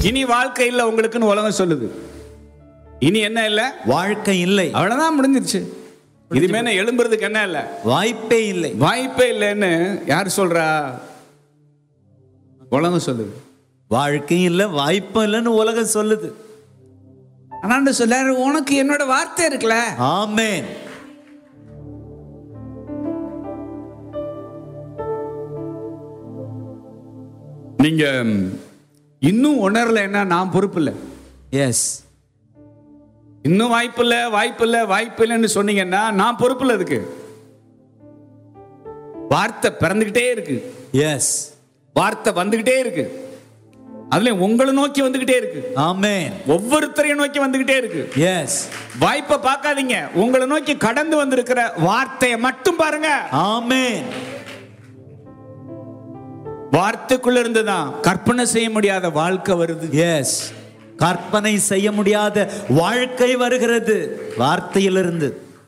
இனி வாழ்க்கை இல்லை உங்களுக்குன்னு உலகம் சொல்லுது இனி என்ன இல்லை வாழ்க்கை இல்லை அவ்வளவுதான் முடிஞ்சிருச்சு இதுமே என்ன எழும்புறதுக்கு என்ன இல்லை வாய்ப்பே இல்லை வாய்ப்பே இல்லைன்னு யார் சொல்றா உலகம் சொல்லுது வாழ்க்கை இல்லை வாய்ப்பும் இல்லைன்னு உலகம் சொல்லுது ஆனாண்டு சொல்லாரு உனக்கு என்னோட வார்த்தை இருக்குல்ல ஆமென் நீங்க இன்னும் உணரலைன்னா நான் பொறுப்பு இல்லை எஸ் இன்னும் வாய்ப்பு இல்லை வாய்ப்பு இல்லை வாய்ப்பு இல்லைன்னு சொன்னீங்கன்னா நான் பொறுப்பு இல்லை அதுக்கு வார்த்தை பிறந்துகிட்டே இருக்கு எஸ் வார்த்தை வந்துகிட்டே இருக்கு அதுல உங்களை நோக்கி வந்துகிட்டே இருக்கு ஆமென் ஒவ்வொருத்தரையும் நோக்கி வந்துகிட்டே இருக்கு எஸ் வாய்ப்பை பார்க்காதீங்க உங்களை நோக்கி கடந்து வந்திருக்கிற வார்த்தையை மட்டும் பாருங்க ஆமென் வார்த்தைக்குள்ள இருந்துதான் கற்பனை செய்ய முடியாத வாழ்க்கை வருது எஸ் கற்பனை செய்ய முடியாத வாழ்க்கை வருகிறது வார்த்தையிலிருந்து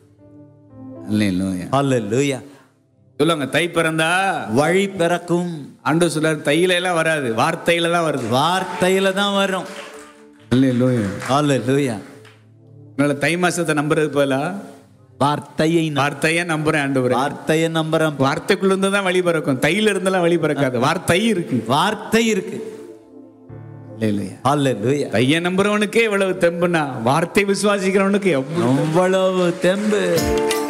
அல்லேலூயா சொல்லுங்க தை பிறந்தா வழி பிறக்கும் ஆண்டு சொல்றாரு தையில எல்லாம் வராது வார்த்தையில தான் வருது வார்த்தையில தான் வரும் அல்லேலூயா அதனால தை மாசத்தை நம்புறது போல வார்த்தையை நம்- வார்த்தையை நம்புறேன் ஆண்டு வார்த்தையை நம்புறோம் வார்த்தைக்குள்ள இருந்து தான் வழி பிறக்கும் தையில இருந்தெல்லாம் வழி பிறக்காது வார்த்தை இருக்கு வார்த்தை இருக்கு அல்லேலூயா தைய நம்புறவனுக்கே இவ்வளவு தெம்புனா வார்த்தை விசுவாசிக்கிறவனுக்கு எவ்வளவு அவ்வளவு தெம்பு